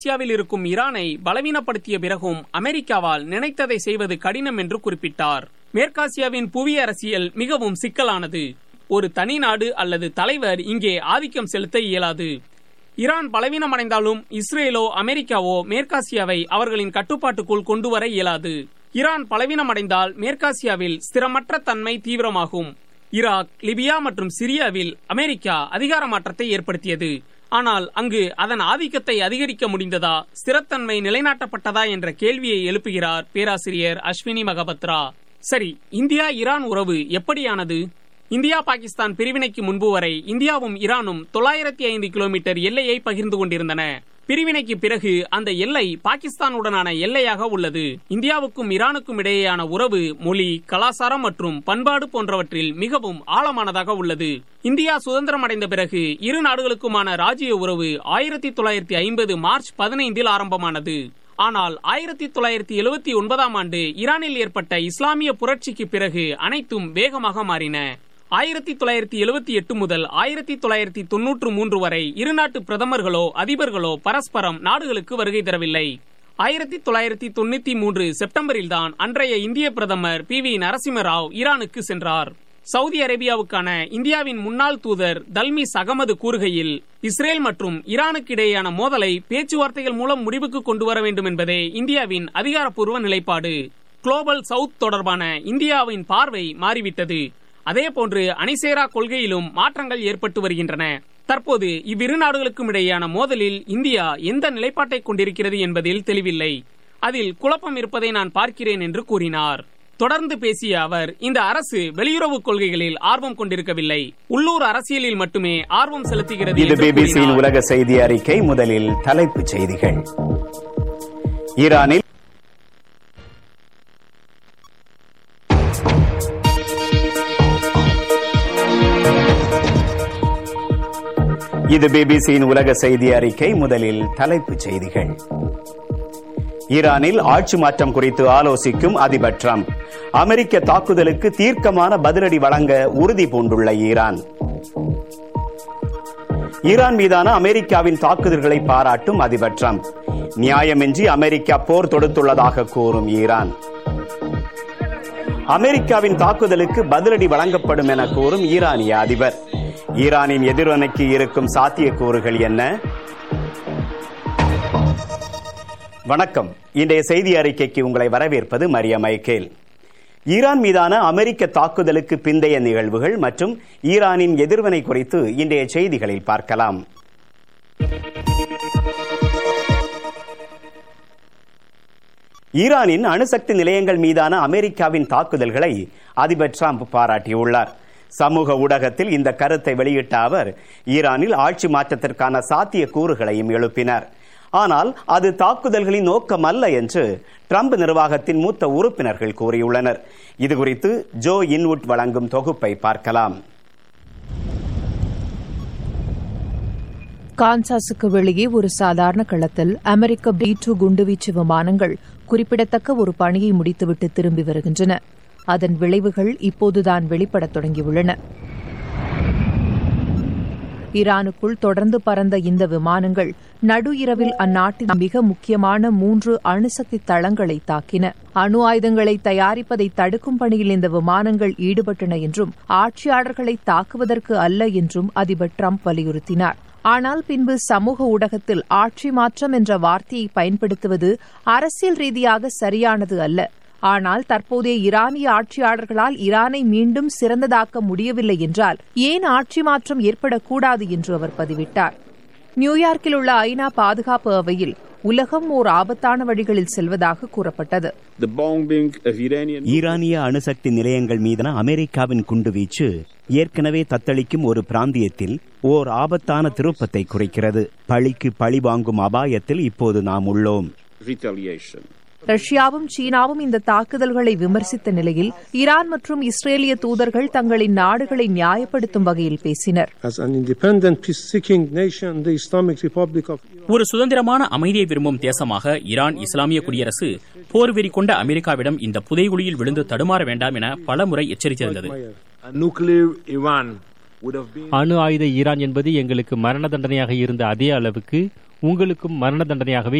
ஆசியாவில் இருக்கும் ஈரானை பலவீனப்படுத்திய பிறகும் அமெரிக்காவால் நினைத்ததை செய்வது கடினம் என்று குறிப்பிட்டார் மேற்காசியாவின் புவி அரசியல் மிகவும் சிக்கலானது ஒரு தனி நாடு அல்லது தலைவர் இங்கே ஆதிக்கம் செலுத்த இயலாது ஈரான் பலவீனமடைந்தாலும் இஸ்ரேலோ அமெரிக்காவோ மேற்காசியாவை அவர்களின் கட்டுப்பாட்டுக்குள் கொண்டுவர இயலாது ஈரான் பலவீனமடைந்தால் மேற்காசியாவில் ஸ்திரமற்ற தன்மை தீவிரமாகும் ஈராக் லிபியா மற்றும் சிரியாவில் அமெரிக்கா அதிகார மாற்றத்தை ஏற்படுத்தியது ஆனால் அங்கு அதன் ஆதிக்கத்தை அதிகரிக்க முடிந்ததா ஸ்திரத்தன்மை நிலைநாட்டப்பட்டதா என்ற கேள்வியை எழுப்புகிறார் பேராசிரியர் அஸ்வினி மகபத்ரா சரி இந்தியா ஈரான் உறவு எப்படியானது இந்தியா பாகிஸ்தான் பிரிவினைக்கு முன்பு வரை இந்தியாவும் ஈரானும் தொள்ளாயிரத்தி ஐந்து கிலோமீட்டர் எல்லையை பகிர்ந்து கொண்டிருந்தன பிரிவினைக்கு பிறகு அந்த எல்லை பாகிஸ்தானுடனான எல்லையாக உள்ளது இந்தியாவுக்கும் ஈரானுக்கும் இடையேயான உறவு மொழி கலாச்சாரம் மற்றும் பண்பாடு போன்றவற்றில் மிகவும் ஆழமானதாக உள்ளது இந்தியா சுதந்திரம் அடைந்த பிறகு இரு நாடுகளுக்குமான ராஜ்ய உறவு ஆயிரத்தி தொள்ளாயிரத்தி ஐம்பது மார்ச் பதினைந்தில் ஆரம்பமானது ஆனால் ஆயிரத்தி தொள்ளாயிரத்தி எழுபத்தி ஒன்பதாம் ஆண்டு ஈரானில் ஏற்பட்ட இஸ்லாமிய புரட்சிக்கு பிறகு அனைத்தும் வேகமாக மாறின ஆயிரத்தி தொள்ளாயிரத்தி எழுபத்தி எட்டு முதல் ஆயிரத்தி தொள்ளாயிரத்தி தொன்னூற்று மூன்று வரை இருநாட்டு பிரதமர்களோ அதிபர்களோ பரஸ்பரம் நாடுகளுக்கு வருகை தரவில்லை ஆயிரத்தி தொள்ளாயிரத்தி தொண்ணூத்தி மூன்று செப்டம்பரில்தான் அன்றைய இந்திய பிரதமர் பி வி நரசிம்மராவ் ஈரானுக்கு சென்றார் சவுதி அரேபியாவுக்கான இந்தியாவின் முன்னாள் தூதர் தல்மிஸ் அகமது கூறுகையில் இஸ்ரேல் மற்றும் ஈரானுக்கு இடையேயான மோதலை பேச்சுவார்த்தைகள் மூலம் முடிவுக்கு கொண்டு வர வேண்டும் என்பதே இந்தியாவின் அதிகாரப்பூர்வ நிலைப்பாடு குளோபல் சவுத் தொடர்பான இந்தியாவின் பார்வை மாறிவிட்டது அதேபோன்று அணிசேரா கொள்கையிலும் மாற்றங்கள் ஏற்பட்டு வருகின்றன தற்போது இவ்விரு நாடுகளுக்கும் இடையேயான மோதலில் இந்தியா எந்த நிலைப்பாட்டை கொண்டிருக்கிறது என்பதில் தெளிவில்லை அதில் குழப்பம் இருப்பதை நான் பார்க்கிறேன் என்று கூறினார் தொடர்ந்து பேசிய அவர் இந்த அரசு வெளியுறவு கொள்கைகளில் ஆர்வம் கொண்டிருக்கவில்லை உள்ளூர் அரசியலில் மட்டுமே ஆர்வம் செலுத்துகிறது இது என்று பிபிசியின் கூறினார். உலக செய்தி அறிக்கை முதலில் தலைப்புச் செய்திகள் ஈரானில் இது பிபிசியின் உலக செய்தி அறிக்கை முதலில் தலைப்புச் செய்திகள் ஈரானில் ஆட்சி மாற்றம் குறித்து ஆலோசிக்கும் அதிபர் ட்ரம்ப் அமெரிக்க தாக்குதலுக்கு தீர்க்கமான பதிலடி வழங்க உறுதி பூண்டுள்ள ஈரான் ஈரான் மீதான அமெரிக்காவின் தாக்குதல்களை பாராட்டும் அதிபர் ட்ரம்ப் நியாயமின்றி அமெரிக்கா போர் தொடுத்துள்ளதாக கூறும் ஈரான் அமெரிக்காவின் தாக்குதலுக்கு பதிலடி வழங்கப்படும் என கூறும் ஈரானிய அதிபர் ஈரானின் எதிரொனைக்கு இருக்கும் சாத்தியக்கூறுகள் என்ன வணக்கம் இன்றைய செய்தி அறிக்கைக்கு உங்களை வரவேற்பது மரியா மைக்கேல் ஈரான் மீதான அமெரிக்க தாக்குதலுக்கு பிந்தைய நிகழ்வுகள் மற்றும் ஈரானின் எதிர்வினை குறித்து இன்றைய செய்திகளில் பார்க்கலாம் ஈரானின் அணுசக்தி நிலையங்கள் மீதான அமெரிக்காவின் தாக்குதல்களை அதிபர் டிரம்ப் பாராட்டியுள்ளார் சமூக ஊடகத்தில் இந்த கருத்தை வெளியிட்ட அவர் ஈரானில் ஆட்சி மாற்றத்திற்கான சாத்திய கூறுகளையும் எழுப்பினார் ஆனால் அது தாக்குதல்களின் நோக்கம் அல்ல என்று ட்ரம்ப் நிர்வாகத்தின் மூத்த உறுப்பினர்கள் கூறியுள்ளனர் இதுகுறித்து ஜோ இன்வுட் வழங்கும் தொகுப்பை பார்க்கலாம் கான்சாஸுக்கு வெளியே ஒரு சாதாரண களத்தில் அமெரிக்க பி டூ குண்டுவீச்சு விமானங்கள் குறிப்பிடத்தக்க ஒரு பணியை முடித்துவிட்டு திரும்பி வருகின்றன அதன் விளைவுகள் இப்போதுதான் வெளிப்படத் தொடங்கியுள்ளன ஈரானுக்குள் தொடர்ந்து பறந்த இந்த விமானங்கள் நடு இரவில் அந்நாட்டின் மிக முக்கியமான மூன்று அணுசக்தி தளங்களை தாக்கின அணு ஆயுதங்களை தயாரிப்பதை தடுக்கும் பணியில் இந்த விமானங்கள் ஈடுபட்டன என்றும் ஆட்சியாளர்களை தாக்குவதற்கு அல்ல என்றும் அதிபர் ட்ரம்ப் வலியுறுத்தினார் ஆனால் பின்பு சமூக ஊடகத்தில் ஆட்சி மாற்றம் என்ற வார்த்தையை பயன்படுத்துவது அரசியல் ரீதியாக சரியானது அல்ல ஆனால் தற்போதைய ஈரானிய ஆட்சியாளர்களால் ஈரானை மீண்டும் சிறந்ததாக்க முடியவில்லை என்றால் ஏன் ஆட்சி மாற்றம் ஏற்படக்கூடாது என்று அவர் பதிவிட்டார் நியூயார்க்கில் உள்ள ஐநா பாதுகாப்பு அவையில் உலகம் ஓர் ஆபத்தான வழிகளில் செல்வதாக கூறப்பட்டது the bombing of Iranian ஈரானிய அணுசக்தி நிலையங்கள் மீதான அமெரிக்காவின் குண்டுவீச்சு ஏற்கனவே தத்தளிக்கும் ஒரு பிராந்தியத்தில் ஓர் ஆபத்தான திருப்பத்தை குறிக்கிறது பழிக்கு பழி வாங்கும் அபாயத்தில் இப்போது நாம் உள்ளோம் retaliation. ரஷ்யாவும் சீனாவும் இந்த தாக்குதல்களை விமர்சித்த நிலையில் ஈரான் மற்றும் இஸ்ரேலிய தூதர்கள் தங்களின் நாடுகளை நியாயப்படுத்தும் வகையில் பேசினர் As an independent, peace-seeking nation, the Islamic Republic of Iran ஒரு சுதந்திரமான அமைதியை விரும்பும் தேசமாக ஈரான் இஸ்லாமிய குடியரசு போர் வெறி கொண்ட அமெரிக்காவிடம் இந்த புதைகுழியில் விழுந்து தடுமாற வேண்டாம் என பலமுறை எச்சரித்திருந்தது A nuclear Iran would have been அணு ஆயுத ஈரான் என்பது எங்களுக்கு மரண தண்டனையாக இருந்த அதே அளவுக்கு உங்களுக்கும் மரண தண்டனையாகவே